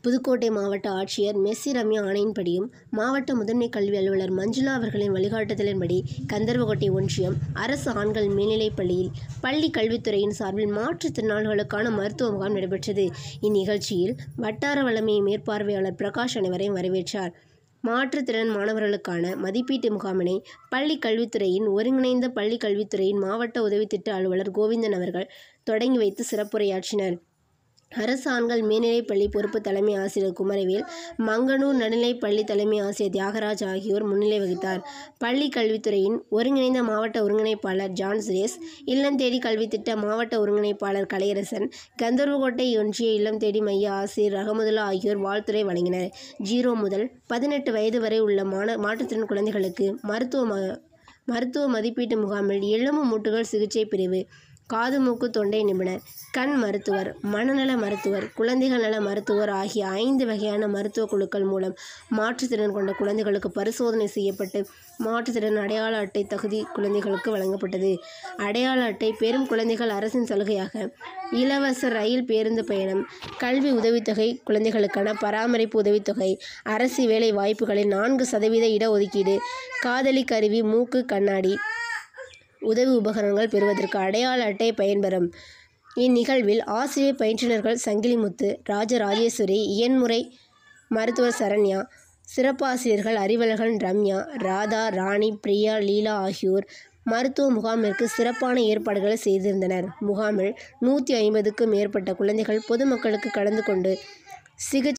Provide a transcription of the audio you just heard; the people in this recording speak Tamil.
புதுக்கோட்டை மாவட்ட ஆட்சியர் மெஸ்ஸி ரம்யா ஆணையின்படியும் மாவட்ட முதன்மை கல்வி அலுவலர் மஞ்சுளா அவர்களின் வழிகாட்டுதலின்படி கந்தர்வகோட்டை ஒன்றியம் அரசு ஆண்கள் மேல்நிலைப் பள்ளியில் பள்ளி கல்வித்துறையின் சார்பில் மாற்றுத்திறனாளிகளுக்கான மருத்துவ முகாம் நடைபெற்றது இந்நிகழ்ச்சியில் வட்டார வளமை மேற்பார்வையாளர் பிரகாஷ் அனைவரையும் வரவேற்றார் மாற்றுத்திறன் மாணவர்களுக்கான மதிப்பீட்டு முகாமினை பள்ளி கல்வித்துறையின் ஒருங்கிணைந்த பள்ளி கல்வித்துறையின் மாவட்ட உதவி திட்ட அலுவலர் கோவிந்தன் அவர்கள் தொடங்கி வைத்து சிறப்புரையாற்றினர் அரசு ஆண்கள் மேல்நிலைப் பள்ளி பொறுப்பு தலைமை ஆசிரியர் குமரவேல் மங்கனூர் நடுநிலைப் பள்ளி தலைமை ஆசிரியர் தியாகராஜ் ஆகியோர் முன்னிலை வகித்தார் பள்ளி கல்வித்துறையின் ஒருங்கிணைந்த மாவட்ட ஒருங்கிணைப்பாளர் ஜான் சுரேஷ் இல்லம் தேடி கல்வி திட்ட மாவட்ட ஒருங்கிணைப்பாளர் கலையரசன் கந்தர்வகோட்டை ஒன்றிய இல்லம் தேடி மைய ஆசிரியர் ரகமதுல்லா ஆகியோர் வாழ்த்துரை வழங்கினர் ஜீரோ முதல் பதினெட்டு வயது வரை உள்ள மாண மாற்றுத்திறன் குழந்தைகளுக்கு மருத்துவ ம மருத்துவ மதிப்பீட்டு முகாமில் எலும்பு மூட்டுகள் சிகிச்சை பிரிவு காது மூக்கு தொண்டை நிபுணர் கண் மருத்துவர் மனநல மருத்துவர் குழந்தைகள் நல மருத்துவர் ஆகிய ஐந்து வகையான மருத்துவ குழுக்கள் மூலம் மாற்றுத்திறன் கொண்ட குழந்தைகளுக்கு பரிசோதனை செய்யப்பட்டு மாற்றுத்திறன் அடையாள அட்டை தகுதி குழந்தைகளுக்கு வழங்கப்பட்டது அடையாள அட்டை பெறும் குழந்தைகள் அரசின் சலுகையாக இலவச ரயில் பேருந்து பயணம் கல்வி உதவித்தொகை குழந்தைகளுக்கான பராமரிப்பு உதவித்தொகை அரசு வேலை வாய்ப்புகளில் நான்கு சதவீத இடஒதுக்கீடு காதலி கருவி மூக்கு கண்ணாடி உதவி உபகரணங்கள் பெறுவதற்கு அடையாள அட்டை பயன்பெறும் இந்நிகழ்வில் ஆசிரியர் பயிற்றுனர்கள் சங்கிலிமுத்து ராஜராஜேஸ்வரி இயன்முறை மருத்துவர் சரண்யா சிறப்பாசிரியர்கள் அறிவழகன் ரம்யா ராதா ராணி பிரியா லீலா ஆகியோர் மருத்துவ முகாமிற்கு சிறப்பான ஏற்பாடுகளை செய்திருந்தனர் முகாமில் நூற்றி ஐம்பதுக்கும் மேற்பட்ட குழந்தைகள் பொதுமக்களுக்கு கலந்து கொண்டு சிகிச்சை